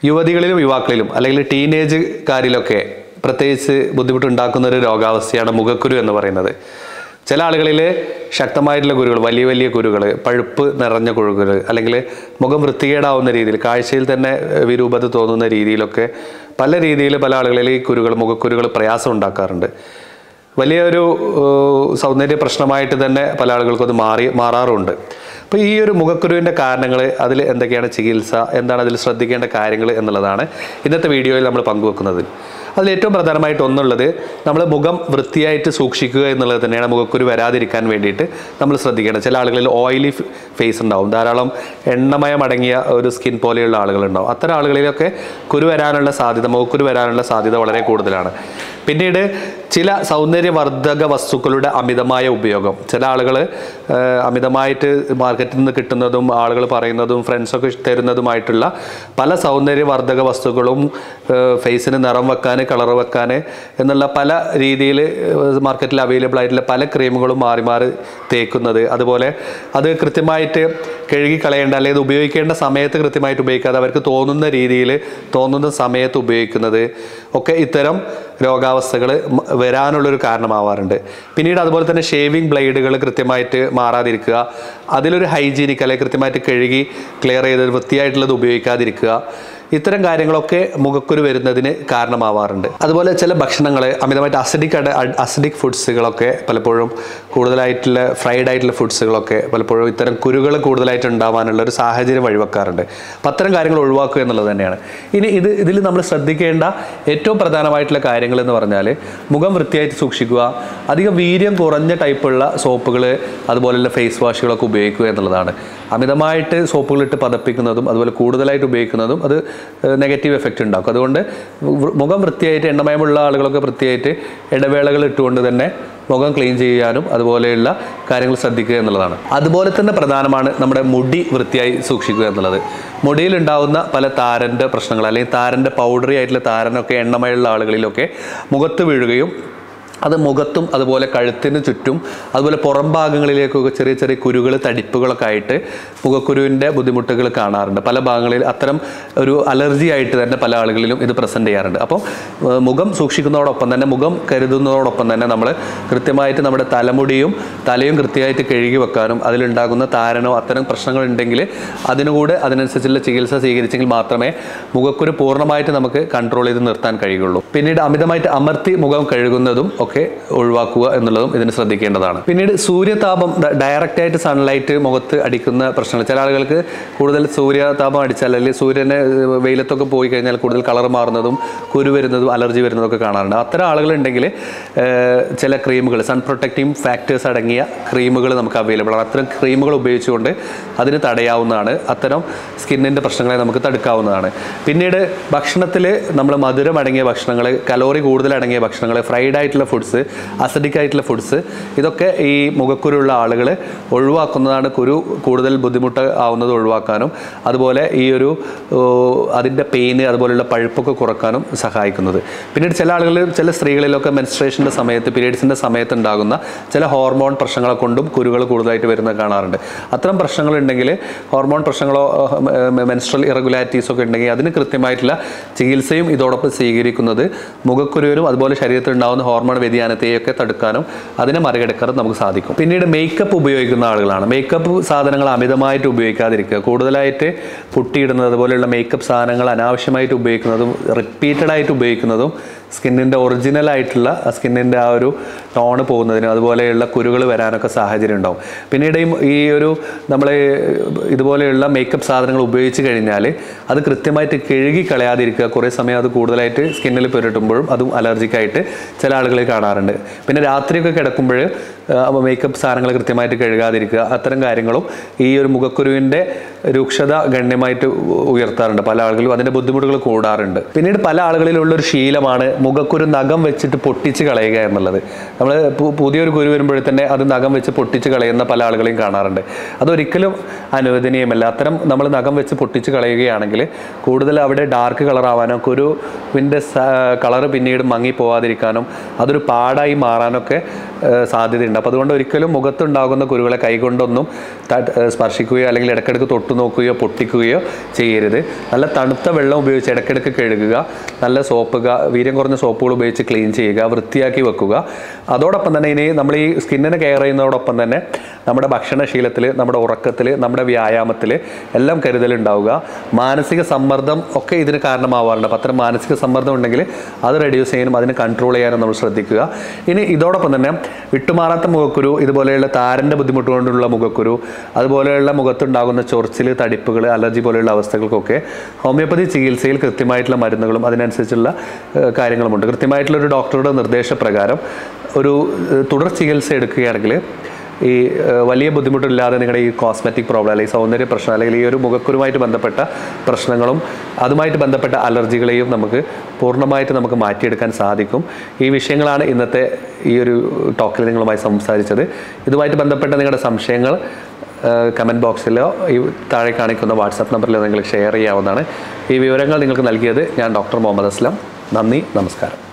യുവതികളിലും യുവാക്കളിലും അല്ലെങ്കിൽ ടീനേജുകാരിലൊക്കെ പ്രത്യേകിച്ച് ബുദ്ധിമുട്ടുണ്ടാക്കുന്ന ഒരു രോഗാവസ്ഥയാണ് മുഖക്കുരു എന്ന് പറയുന്നത് ചില ആളുകളിൽ ശക്തമായിട്ടുള്ള കുരുകൾ വലിയ വലിയ കുരുകൾ പഴുപ്പ് നിറഞ്ഞ കുരുകൾ അല്ലെങ്കിൽ മുഖം വൃത്തികേടാവുന്ന രീതിയിൽ കാഴ്ചയിൽ തന്നെ ഏഹ്, വിരൂപത തോന്നുന്ന രീതിയിലൊക്കെ പല രീതിയിൽ പല ആളുകളിൽ ഈ കുരുകൾ മുഖക്കുരുകൾ പ്രയാസം ഉണ്ടാക്കാറുണ്ട് വലിയൊരു ഏഹ്, സൗന്ദര്യ പ്രശ്നമായിട്ട് തന്നെ പല ആളുകൾക്കും അത് മാറി മാറാറുണ്ട് അപ്പോൾ ഈ ഒരു മുഖക്കുരുവിൻ്റെ കാരണങ്ങൾ അതിൽ എന്തൊക്കെയാണ് ചികിത്സ എന്താണ് അതിൽ ശ്രദ്ധിക്കേണ്ട കാര്യങ്ങൾ എന്നുള്ളതാണ് ഇന്നത്തെ വീഡിയോയിൽ നമ്മൾ പങ്കുവെക്കുന്നത് അതിൽ ഏറ്റവും പ്രധാനമായിട്ട് ഒന്നുള്ളത് നമ്മൾ മുഖം വൃത്തിയായിട്ട് സൂക്ഷിക്കുക എന്നുള്ളത് തന്നെയാണ് മുഖക്കുരു വരാതിരിക്കാൻ വേണ്ടിയിട്ട് നമ്മൾ ശ്രദ്ധിക്കേണ്ടത് ചില ആളുകളിൽ ഓയിലി ഫേസ് ഉണ്ടാവും ധാരാളം എണ്ണമയം അടങ്ങിയ ഒരു സ്കിൻ പോലെയുള്ള ആളുകളുണ്ടാവും അത്തരം ആളുകളിലൊക്കെ കുരു വരാനുള്ള സാധ്യത മുഖക്കുരു വരാനുള്ള സാധ്യത വളരെ കൂടുതലാണ് പിന്നീട് ചില സൗന്ദര്യവർദ്ധക വസ്തുക്കളുടെ അമിതമായ ഉപയോഗം ചില ആളുകൾ അമിതമായിട്ട് മാർക്കറ്റിൽ നിന്ന് കിട്ടുന്നതും ആളുകൾ പറയുന്നതും ഫ്രണ്ട്സൊക്കെ തരുന്നതുമായിട്ടുള്ള പല സൗന്ദര്യവർദ്ധക വസ്തുക്കളും ഫേസിന് നിറം വെക്കാൻ കളർ വെക്കാൻ എന്നുള്ള പല രീതിയിൽ മാർക്കറ്റിൽ അവൈലബിൾ ആയിട്ടുള്ള പല ക്രീമുകളും മാറി മാറി തേക്കുന്നത് അതുപോലെ അത് കൃത്യമായിട്ട് കഴുകി കളയേണ്ട അല്ലെങ്കിൽ അത് ഉപയോഗിക്കേണ്ട സമയത്ത് കൃത്യമായിട്ട് ഉപയോഗിക്കാതെ അവർക്ക് തോന്നുന്ന രീതിയിൽ തോന്നുന്ന സമയത്ത് ഉപയോഗിക്കുന്നത് ഒക്കെ ഇത്തരം രോഗാവസ്ഥകൾ വരാനുള്ളൊരു കാരണമാവാറുണ്ട് പിന്നീട് അതുപോലെ തന്നെ ഷേവിംഗ് ബ്ലേഡുകൾ കൃത്യമായിട്ട് മാറാതിരിക്കുക അതിലൊരു ഹൈജീനിക് അല്ലെങ്കിൽ കൃത്യമായിട്ട് കഴുകി ക്ലിയർ ചെയ്ത് വൃത്തിയായിട്ടുള്ളത് ഉപയോഗിക്കാതിരിക്കുക ഇത്തരം കാര്യങ്ങളൊക്കെ മുഖക്കുരു വരുന്നതിന് കാരണമാവാറുണ്ട് അതുപോലെ ചില ഭക്ഷണങ്ങൾ അമിതമായിട്ട് അസിഡിക് അസിഡിക് ഫുഡ്സുകളൊക്കെ പലപ്പോഴും കൂടുതലായിട്ടുള്ള ഫ്രൈഡ് ആയിട്ടുള്ള ഫുഡ്സുകളൊക്കെ പലപ്പോഴും ഇത്തരം കുരുകൾ കൂടുതലായിട്ട് ഉണ്ടാവാനുള്ള ഒരു സാഹചര്യം വഴിവെക്കാറുണ്ട് അപ്പം അത്തരം കാര്യങ്ങൾ ഒഴിവാക്കുക എന്നുള്ളത് തന്നെയാണ് ഇനി ഇത് ഇതിൽ നമ്മൾ ശ്രദ്ധിക്കേണ്ട ഏറ്റവും പ്രധാനമായിട്ടുള്ള കാര്യങ്ങൾ എന്ന് പറഞ്ഞാൽ മുഖം വൃത്തിയായിട്ട് സൂക്ഷിക്കുക അധികം വീര്യം കുറഞ്ഞ ടൈപ്പുള്ള സോപ്പുകൾ അതുപോലെയുള്ള ഫേസ് വാഷുകളൊക്കെ ഉപയോഗിക്കുക എന്നുള്ളതാണ് അമിതമായിട്ട് സോപ്പുകളിട്ട് പതപ്പിക്കുന്നതും അതുപോലെ കൂടുതലായിട്ട് ഉപയോഗിക്കുന്നതും അത് നെഗറ്റീവ് എഫക്റ്റ് ഉണ്ടാക്കും അതുകൊണ്ട് വൃ- മുഖം വൃത്തിയായിട്ട് എണ്ണമയമുള്ള ആളുകളൊക്കെ വൃത്തിയായിട്ട് ഇടവേളകൾ ഇട്ടുകൊണ്ട് തന്നെ മുഖം ക്ലീൻ ചെയ്യാനും അതുപോലെയുള്ള കാര്യങ്ങൾ ശ്രദ്ധിക്കുക എന്നുള്ളതാണ് അതുപോലെ തന്നെ പ്രധാനമാണ് നമ്മുടെ മുടി വൃത്തിയായി സൂക്ഷിക്കുക എന്നുള്ളത് മുടിയിലുണ്ടാവുന്ന പല താരൻ്റെ പ്രശ്നങ്ങൾ അല്ലെങ്കിൽ താരൻ്റെ പൗഡറി ആയിട്ടുള്ള താരനൊക്കെ എണ്ണമയുള്ള ആളുകളിലൊക്കെ മുഖത്ത് വീഴുകയും അത് മുഖത്തും അതുപോലെ കഴുത്തിന് ചുറ്റും അതുപോലെ പുറം ഭാഗങ്ങളിലേക്കൊക്കെ ചെറിയ ചെറിയ കുരുകൾ തടിപ്പുകളൊക്കെ ആയിട്ട് മുഖക്കുരുവിൻ്റെ ബുദ്ധിമുട്ടുകൾ കാണാറുണ്ട് പല ഭാഗങ്ങളിൽ അത്തരം ഒരു അലർജി ആയിട്ട് തന്നെ പല ആളുകളിലും ഇത് പ്രസൻറ്റ് ചെയ്യാറുണ്ട് അപ്പോൾ ഏഹ്, മുഖം സൂക്ഷിക്കുന്നതോടൊപ്പം തന്നെ മുഖം കരുതുന്നതോടൊപ്പം തന്നെ നമ്മൾ കൃത്യമായിട്ട് നമ്മുടെ തലമുടിയും തലയും കൃത്യമായിട്ട് കഴുകി വെക്കാനും അതിലുണ്ടാകുന്ന താരനോ അത്തരം പ്രശ്നങ്ങൾ ഉണ്ടെങ്കിൽ അതിനുകൂടെ അതിനനുസരിച്ചുള്ള ചികിത്സ സ്വീകരിച്ചെങ്കിൽ മാത്രമേ മുഖക്കുരു പൂർണ്ണമായിട്ട് നമുക്ക് കൺട്രോൾ ചെയ്ത് നിർത്താൻ കഴിയുള്ളൂ പിന്നീട് അമിതമായിട്ട് അമർത്തി മുഖം കഴുകുന്നതും ഒക്കെ ഒഴിവാക്കുക എന്നുള്ളതും ഇതിന് ശ്രദ്ധിക്കേണ്ടതാണ് പിന്നീട് സൂര്യതാപം ഡയറക്റ്റ് ആയിട്ട് സൺലൈറ്റ് മുഖത്ത് അടിക്കുന്ന പ്രശ്നങ്ങൾ ചില ആളുകൾക്ക് കൂടുതൽ സൂര്യതാപം അടിച്ചാൽ അല്ലെങ്കിൽ സൂര്യനെ ഏഹ്, വെയിലത്തൊക്കെ പോയി കഴിഞ്ഞാൽ കൂടുതൽ കളർ മാറുന്നതും കുരു വരുന്നതും അലർജി വരുന്നതും ഒക്കെ കാണാറുണ്ട് അത്തരം ആളുകളുണ്ടെങ്കിൽ ഏഹ്, ചില ക്രീമുകൾ സൺ പ്രൊട്ടക്റ്റീവ് ഫാക്ടേഴ്സ് അടങ്ങിയ ക്രീമുകൾ നമുക്ക് അവൈലബിൾ ആണ് അത്തരം ക്രീമുകൾ ഉപയോഗിച്ചുകൊണ്ട് അതിന് തടയാവുന്നതാണ് അത്തരം സ്കിന്നിൻ്റെ പ്രശ്നങ്ങളെ നമുക്ക് തടുക്കാവുന്നതാണ് പിന്നീട് ഭക്ഷണത്തിൽ നമ്മൾ മധുരം അടങ്ങിയ ഭക്ഷണങ്ങൾ കലോറി കൂടുതൽ അടങ്ങിയ ഭക്ഷണങ്ങൾ ഫ്രൈഡ് ആയിട്ടുള്ള ഫുഡ്സ് അസിഡിക് ആയിട്ടുള്ള ഫുഡ്സ് ഇതൊക്കെ ഈ മുഖക്കുരുള്ള ആളുകൾ ഒഴിവാക്കുന്നതാണ് കുരു കൂടുതൽ ബുദ്ധിമുട്ട് ആവുന്നത് ഒഴിവാക്കാനും അതുപോലെ ഈ ഒരു അതിൻ്റെ പെയിന് അതുപോലെയുള്ള പഴുപ്പൊക്കെ കുറക്കാനും സഹായിക്കുന്നത് പിന്നീട് ചില ആളുകളിൽ ചില സ്ത്രീകളിലൊക്കെ മെൻസ്ട്രേഷൻ്റെ സമയത്ത് പീരീഡ്സിൻ്റെ സമയത്ത് ഉണ്ടാകുന്ന ചില ഹോർമോൺ പ്രശ്നങ്ങളെ കൊണ്ടും കുരുകൾ കൂടുതലായിട്ട് വരുന്നത് കാണാറുണ്ട് അത്തരം പ്രശ്നങ്ങൾ ഉണ്ടെങ്കിൽ ഹോർമോൺ പ്രശ്നങ്ങളോ മെൻസ്ട്രൽ ഇറഗുലാരിറ്റീസ് ഒക്കെ ഉണ്ടെങ്കിൽ അതിന് കൃത്യമായിട്ടുള്ള ചികിത്സയും ഇതോടൊപ്പം സ്വീകരിക്കുന്നത് മുഖക്കുരുവിനും അതുപോലെ ശരീരത്തിൽ ഉണ്ടാകുന്ന ഹോർമോൺ വ്യതിയാനത്തെയൊക്കെ തടുക്കാനും അതിനെ മറികടക്കാനും നമുക്ക് സാധിക്കും പിന്നീട് മേക്കപ്പ് ഉപയോഗിക്കുന്ന ആളുകളാണ് മേക്കപ്പ് സാധനങ്ങൾ അമിതമായിട്ട് ഉപയോഗിക്കാതിരിക്കുക കൂടുതലായിട്ട് പുട്ടിയിടുന്നത് അതുപോലെയുള്ള മേക്കപ്പ് സാധനങ്ങൾ അനാവശ്യമായിട്ട് ഉപയോഗിക്കുന്നതും റിപ്പീറ്റഡ് ആയിട്ട് ഉപയോഗിക്കുന്നതും സ്കിന്നിൻ്റെ ഒറിജിനൽ ആയിട്ടുള്ള സ്കിന്നിൻ്റെ ആ ഒരു ടോണ് പോകുന്നതിനും അതുപോലെയുള്ള കുരുകൾ വരാനൊക്കെ സാഹചര്യം ഉണ്ടാവും പിന്നീട് ഈ- ഈ ഒരു നമ്മൾ ഇതുപോലെയുള്ള മേക്കപ്പ് സാധനങ്ങൾ ഉപയോഗിച്ച് കഴിഞ്ഞാൽ അത് കൃത്യമായിട്ട് കഴുകി കളയാതിരിക്കുക കുറേ സമയം അത് കൂടുതലായിട്ട് സ്കിന്നിൽ പുരട്ടുമ്പോഴും അതും അലർജിക്കായിട്ട് ചില ആളുകളിൽ കാണാറുണ്ട് പിന്നെ രാത്രിയൊക്കെ കിടക്കുമ്പോൾ മേക്കപ്പ് സാധനങ്ങൾ കൃത്യമായിട്ട് കഴുകാതിരിക്കുക അത്തരം കാര്യങ്ങളും ഈ ഒരു മുഖക്കുരുവിൻ്റെ രൂക്ഷത ഗണ്യമായിട്ട് ഉ- ഉയർത്താറുണ്ട് പല ആളുകളും അതിൻ്റെ ബുദ്ധിമുട്ടുകൾ കൂടാറുണ്ട് പിന്നീട് പല ആളുകളിലുള്ള ഒരു ശീലമാണ് മുഖക്കുരു നഖം വെച്ചിട്ട് പൊട്ടിച്ച് കളയുക എന്നുള്ളത് നമ്മൾ പുതിയൊരു കുരു വരുമ്പോഴേ തന്നെ അത് നഖം വെച്ച് പൊട്ടിച്ച് കളയുന്ന പല ആളുകളെയും കാണാറുണ്ട് അതൊരിക്കലും അനുവദനീയമല്ല അത്തരം നമ്മൾ നഖം വെച്ച് പൊട്ടിച്ച് കളയുകയാണെങ്കിൽ കൂടുതൽ അവിടെ ഡാർക്ക് കളർ ആവാനോ കുരുവിൻ്റെ കളർ പിന്നീട് മങ്ങി പോവാതിരിക്കാനും അതൊരു പാടായി മാറാനൊക്കെ ഏഹ്, സാധ്യതയുണ്ട് സാധ്യതയുണ്ട് അപ്പോൾ അതുകൊണ്ട് ഒരിക്കലും മുഖത്തുണ്ടാകുന്ന കുരുകളെ കൈകൊണ്ടൊന്നും ത- ഏഹ് സ്പർശിക്കുകയോ അല്ലെങ്കിൽ ഇടയ്ക്കിടയ്ക്ക് തൊട്ടു നോക്കുകയോ പൊട്ടിക്കുകയോ ചെയ്യരുത് നല്ല തണുത്ത വെള്ളം ഉപയോഗിച്ച് ഇടയ്ക്കിടയ്ക്ക് കഴുകുക നല്ല സോപ്പ് ഗ- വീര്യം കുറഞ്ഞ സോപ്പുകൾ ഉപയോഗിച്ച് ക്ലീൻ ചെയ്യുക വൃത്തിയാക്കി വെക്കുക അതോടൊപ്പം തന്നെ ഇനി നമ്മൾ ഈ സ്കിന്നിനെ കെയർ ചെയ്യുന്നതോടൊപ്പം തന്നെ നമ്മുടെ ഭക്ഷണശീലത്തിൽ നമ്മുടെ ഉറക്കത്തിൽ നമ്മുടെ വ്യായാമത്തിൽ എല്ലാം കരുതലുണ്ടാവുക മാനസിക സമ്മർദ്ദം ഒക്കെ ഇതിന് കാരണമാവാറുണ്ട് അപ്പം അത്തരം മാനസിക സമ്മർദ്ദം ഉണ്ടെങ്കിൽ അത് റെഡ്യൂസ് ചെയ്യാനും അതിനെ കൺട്രോൾ ചെയ്യാനും നമ്മൾ ശ്രദ്ധിക്കുക ഇനി ഇതോടൊപ്പം തന്നെ വിട്ടുമാറാത്ത മുഖക്കുരു ഇതുപോലെയുള്ള താരൻ്റെ ബുദ്ധിമുട്ട് കൊണ്ടുള്ള മുഖക്കുരു അതുപോലെയുള്ള മുഖത്തുണ്ടാകുന്ന ചൊറിച്ചിൽ തടിപ്പുകൾ അലർജി പോലെയുള്ള അവസ്ഥകൾക്കൊക്കെ ഹോമിയോപ്പതി ചികിത്സയിൽ കൃത്യമായിട്ടുള്ള മരുന്നുകളും അതിനനുസരിച്ചുള്ള ഏഹ്, കാര്യങ്ങളുമുണ്ട് കൃത്യമായിട്ടുള്ള ഒരു ഡോക്ടറുടെ നിർദ്ദേശപ്രകാരം ഒരു ഏഹ്, തുടർ ചികിത്സ എടുക്കുകയാണെങ്കിൽ ഈ ഏഹ്, വലിയ ബുദ്ധിമുട്ടില്ലാതെ നിങ്ങളുടെ ഈ കോസ്മെറ്റിക് പ്രോബ്ലം അല്ലെങ്കിൽ സൗന്ദര്യ പ്രശ്നം അല്ലെങ്കിൽ ഈ ഒരു മുഖക്കുരുമായിട്ട് ബന്ധപ്പെട്ട പ്രശ്നങ്ങളും അതുമായിട്ട് ബന്ധപ്പെട്ട അലർജികളെയും നമുക്ക് പൂർണ്ണമായിട്ട് നമുക്ക് മാറ്റിയെടുക്കാൻ സാധിക്കും ഈ വിഷയങ്ങളാണ് ഇന്നത്തെ ഈ ഒരു ടോക്കിൽ നിങ്ങളുമായി സംസാരിച്ചത് ഇതുമായിട്ട് ബന്ധപ്പെട്ട നിങ്ങളുടെ സംശയങ്ങൾ കമൻറ്റ് ബോക്സിലോ ഈ താഴെ കാണിക്കുന്ന വാട്സാപ്പ് നമ്പറിലോ നിങ്ങൾ ഷെയർ ചെയ്യാവുന്നതാണ് ഈ വിവരങ്ങൾ നിങ്ങൾക്ക് നൽകിയത് ഞാൻ ഡോക്ടർ മുഹമ്മദ് അസ്ലം നന്ദി നമസ്കാരം